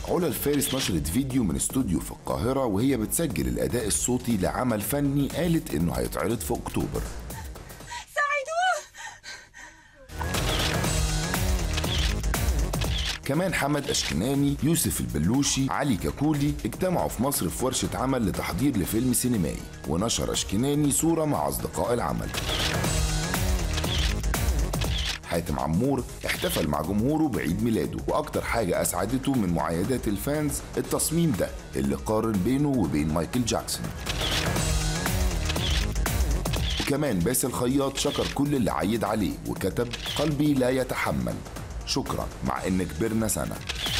علا الفارس نشرت فيديو من استوديو في القاهرة وهي بتسجل الأداء الصوتي لعمل فني قالت إنه هيتعرض في أكتوبر ساعدوه كمان حمد أشكناني يوسف البلوشي علي كاكولي اجتمعوا في مصر في ورشة عمل لتحضير لفيلم سينمائي ونشر أشكناني صورة مع أصدقاء العمل حاتم عمور احتفل مع جمهوره بعيد ميلاده واكتر حاجة اسعدته من معايدات الفانز التصميم ده اللي قارن بينه وبين مايكل جاكسون وكمان باسل خياط شكر كل اللي عيد عليه وكتب قلبي لا يتحمل شكرا مع ان كبرنا سنه